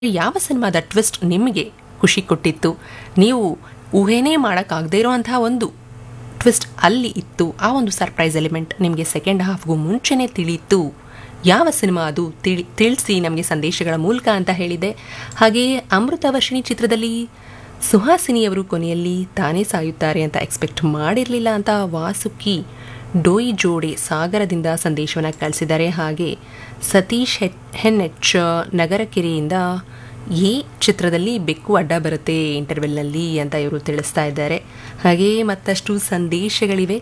ಯಾವ ಸಿನಿಮಾದ ಟ್ವಿಸ್ಟ್ ನಿಮಗೆ ಖುಷಿ ಕೊಟ್ಟಿತ್ತು ನೀವು ಊಹೆನೇ ಮಾಡೋಕ್ಕಾಗದೇ ಇರೋವಂತಹ ಒಂದು ಟ್ವಿಸ್ಟ್ ಅಲ್ಲಿ ಇತ್ತು ಆ ಒಂದು ಸರ್ಪ್ರೈಸ್ ಎಲಿಮೆಂಟ್ ನಿಮಗೆ ಸೆಕೆಂಡ್ ಹಾಫ್ಗೂ ಮುಂಚೆನೇ ತಿಳಿಯಿತು ಯಾವ ಸಿನಿಮಾ ಅದು ತಿಳಿ ತಿಳಿಸಿ ನಮಗೆ ಸಂದೇಶಗಳ ಮೂಲಕ ಅಂತ ಹೇಳಿದೆ ಹಾಗೆಯೇ ಅಮೃತವರ್ಷಿಣಿ ಚಿತ್ರದಲ್ಲಿ ಸುಹಾಸಿನಿಯವರು ಕೊನೆಯಲ್ಲಿ ತಾನೇ ಸಾಯುತ್ತಾರೆ ಅಂತ ಎಕ್ಸ್ಪೆಕ್ಟ್ ಮಾಡಿರಲಿಲ್ಲ ಅಂತ ವಾಸುಕಿ ಡೋಯಿ ಜೋಡೆ ಸಾಗರದಿಂದ ಸಂದೇಶವನ್ನು ಕಳಿಸಿದ್ದಾರೆ ಹಾಗೆ ಸತೀಶ್ ಹೆಚ್ ಹೆನ್ಎಚ್ ನಗರಕೆರೆಯಿಂದ ಈ ಚಿತ್ರದಲ್ಲಿ ಬೆಕ್ಕು ಅಡ್ಡ ಬರುತ್ತೆ ಇಂಟರ್ವೆಲ್ನಲ್ಲಿ ಅಂತ ಇವರು ತಿಳಿಸ್ತಾ ಇದ್ದಾರೆ ಹಾಗೆಯೇ ಮತ್ತಷ್ಟು ಸಂದೇಶಗಳಿವೆ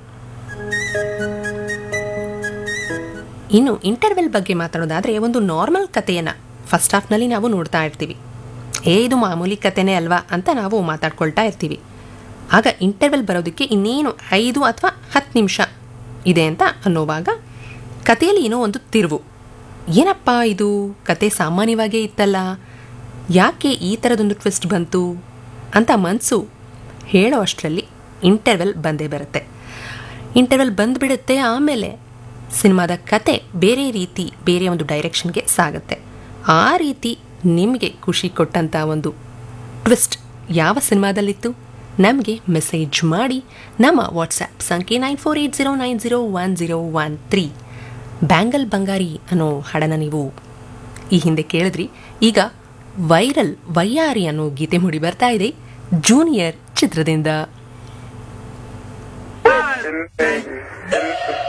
ಇನ್ನು ಇಂಟರ್ವೆಲ್ ಬಗ್ಗೆ ಮಾತಾಡೋದಾದರೆ ಒಂದು ನಾರ್ಮಲ್ ಕಥೆಯನ್ನು ಫಸ್ಟ್ ಹಾಫ್ನಲ್ಲಿ ನಾವು ನೋಡ್ತಾ ಇರ್ತೀವಿ ಏ ಇದು ಮಾಮೂಲಿ ಕಥೆನೇ ಅಲ್ವಾ ಅಂತ ನಾವು ಮಾತಾಡ್ಕೊಳ್ತಾ ಇರ್ತೀವಿ ಆಗ ಇಂಟರ್ವೆಲ್ ಬರೋದಕ್ಕೆ ಇನ್ನೇನು ಐದು ಅಥವಾ ಹತ್ತು ನಿಮಿಷ ಇದೆ ಅಂತ ಅನ್ನೋವಾಗ ಕಥೆಯಲ್ಲಿ ಏನೋ ಒಂದು ತಿರುವು ಏನಪ್ಪ ಇದು ಕತೆ ಸಾಮಾನ್ಯವಾಗೇ ಇತ್ತಲ್ಲ ಯಾಕೆ ಈ ಥರದೊಂದು ಟ್ವಿಸ್ಟ್ ಬಂತು ಅಂತ ಮನಸ್ಸು ಹೇಳೋ ಅಷ್ಟರಲ್ಲಿ ಇಂಟರ್ವೆಲ್ ಬಂದೇ ಬರುತ್ತೆ ಇಂಟರ್ವೆಲ್ ಬಂದುಬಿಡುತ್ತೆ ಆಮೇಲೆ ಸಿನಿಮಾದ ಕತೆ ಬೇರೆ ರೀತಿ ಬೇರೆ ಒಂದು ಡೈರೆಕ್ಷನ್ಗೆ ಸಾಗುತ್ತೆ ಆ ರೀತಿ ನಿಮಗೆ ಖುಷಿ ಕೊಟ್ಟಂಥ ಒಂದು ಟ್ವಿಸ್ಟ್ ಯಾವ ಸಿನಿಮಾದಲ್ಲಿತ್ತು ನಮಗೆ ಮೆಸೇಜ್ ಮಾಡಿ ನಮ್ಮ ವಾಟ್ಸ್ಆ್ಯಪ್ ಸಂಖ್ಯೆ nine four eight zero nine zero one zero one three bangle ಬಂಗಾರಿ ಅನ್ನೋ ಹಾಡನ್ನು ನೀವು ಈ ಹಿಂದೆ ಕೇಳಿದ್ರಿ ಈಗ ವೈರಲ್ ವೈಯಾರಿ ಅನ್ನೋ ಗೀತೆ ಮೂಡಿ ಬರ್ತಾ ಇದೆ ಜೂನಿಯರ್ ಚಿತ್ರದಿಂದ Baby,